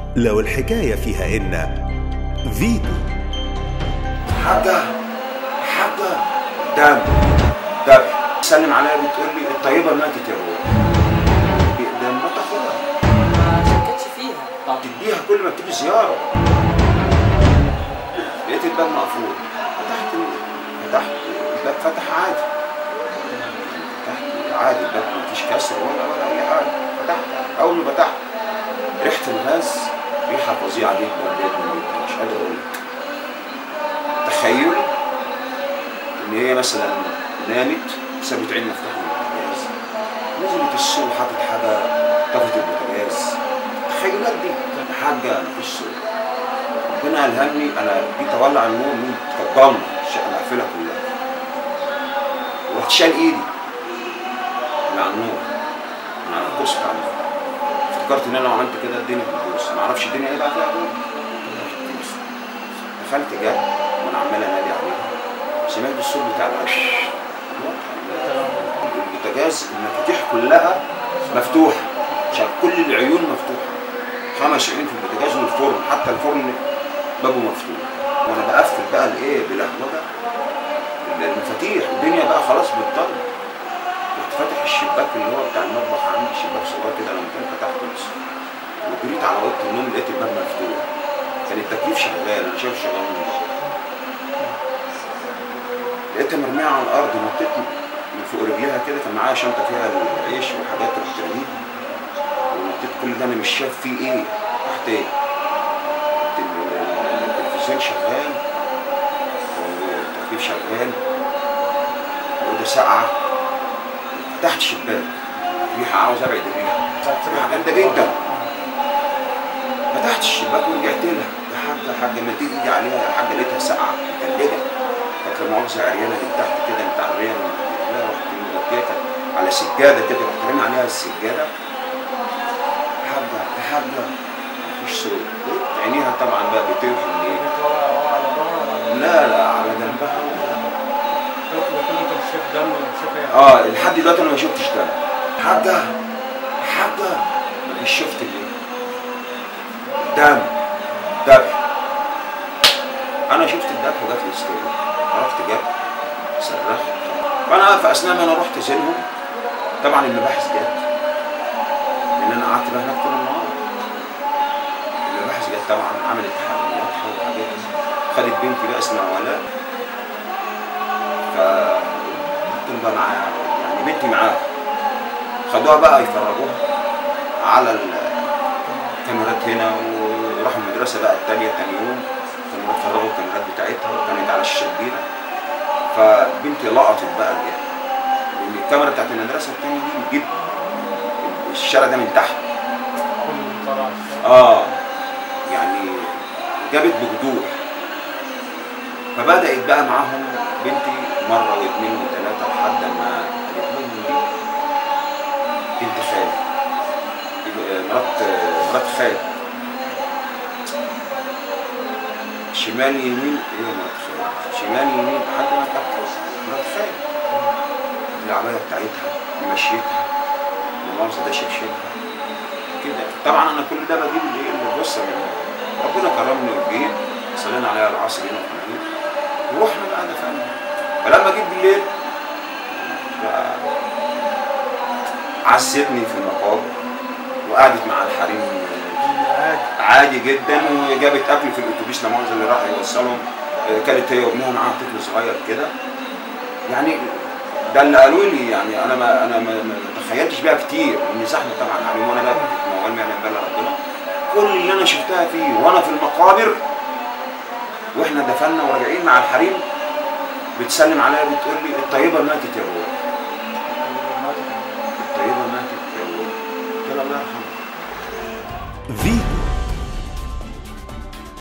لو الحكاية فيها إن فيتو حاجة حاجة دم ذبح تسلم عليا بتقول لي الطيبة ماتت يا ابويا ده ما تاخدها ما شكتش فيها طب تديها كل ما تيجي زيارة لقيت الباب مقفول فتحت ال- فتحت الباب فتح عادي فتحت عادي الباب مفيش كسر ولا ولا أي حاجة فتحت أول ما فتحت ريحة الغاز ريحة فظيعة جدا جدا جدا مش قادر أقول لك تخيل إن هي مثلا نامت سابت عين مفتوح من البوتاجاز نزلت السوق حاطت حاجة طفت البوتاجاز تخيلات دي حاجة مفيش سوق ربنا ألهمني أنا جيت أولع النور من كانت ضلمة الشقة مقفلة كلها ورحت شال إيدي من على النور من على الكرسي بتاع النور افتكرت إن أنا لو عملت كده الدنيا هتبوظ ما أعرفش الدنيا إيه بقى فيها جوه دخلت جت وأنا عمال أنادي عليها سمعت الصوت بتاع العش البوتاجاز المفاتيح كلها مفتوحة عشان كل العيون مفتوحة خمس عيون في البوتاجاز والفرن حتى الفرن بابه مفتوح وانا بقفل بقى الايه بالهوجه المفاتيح الدنيا بقى خلاص بتضل رحت فاتح الشباك اللي هو بتاع المطبخ عندي شباك صغير كده لما كان فتحته بس وجريت على اوضه النوم لقيت الباب مفتوح كان التكييف شغال انا شايف شغال من بره لقيتها مرميه على الارض نطيت من فوق رجليها كده كان معايا شنطه فيها العيش والحاجات اللي كنت راميها ونطيت كل ده انا مش شايف فيه ايه تحت ايه التلفزيون شغال والتكييف شغال الأوضة ساقعة فتحت الشباك الريحة عاوز أبعد الريحة ريحة جامدة جدا فتحت الشباك ورجعت لها يا حاجة يا حاجة ما تيجي ايدي عليها يا حاجة لقيتها ساقعة متلجة كانت لا مؤاخذة عريانة من تحت كده متعرية من رجلها رحت مغطيتها على سجادة كده رحت رامي عليها السجادة يا حاجة يا حاجة مفيش صوت عينيها طبعا بقى بتوحي منين على ظهرها لا لا على جنبها لكن انت مش شايف دم ولا مش شايف اي حاجه اه لحد دلوقتي انا ما شفتش دم حاجه حاجه مش شفت ليه دم ذبح انا شفت الذبح وجات لي استوى عرفت جت صرخت فانا في اثناء ما انا رحت زينهم طبعا المباحث جت لان انا قعدت بقى هناك طول النهار المباحث جت طبعا عملت تحرياتها وحاجات خدت بنتي بقى اسمها ولاء فكنت بقى معاها يعني بنتي معاها خدوها بقى يفرجوها على الكاميرات هنا وراحوا المدرسة بقى التانية تاني يوم كانوا بيفرجوا الكاميرات بتاعتها وكانت على الشاشة كبيرة فبنتي لقطت بقى الإيه لأن الكاميرا بتاعت المدرسة التانية دي بتجيب الشارع ده من تحت كل طلع الشارع. اه يعني جابت بوضوح فبدأت بقى معاهم بنتي مرة واثنين وثلاثة لحد ما قالت لهم دي بنت خالي يبقى مرات مرات خالي شمال يمين ايه مرات خالي شمال يمين لحد ما تحت مرات خالي العباية بتاعتها مشيتها المؤاخذة ده شبشبها كده طبعا انا كل ده بجيب الايه البصه منها ربنا كرمني وجيت صلينا عليها العصر هنا في المدينه ورحنا بقى دفعنا فلما جيت بالليل بقى عزتني في المقابر وقعدت مع الحريم عادي عادي جدا وجابت اكل في الاتوبيس لا مؤاخذه اللي راح يوصلهم آه، كانت هي وابنها معاها طفل صغير كده يعني ده اللي قالوا لي يعني انا ما انا ما ما تخيلتش بيها كتير ان زحمه طبعا عليهم وانا بقى كنت موال يعني بلا ربنا كل اللي انا شفتها فيه وانا في المقابر واحنا دفنا وراجعين مع الحريم بتسلم عليا بتقول لي الطيبه ماتت يا ابويا الطيبه ماتت يا ابويا قلت لها الله يرحمها فيتو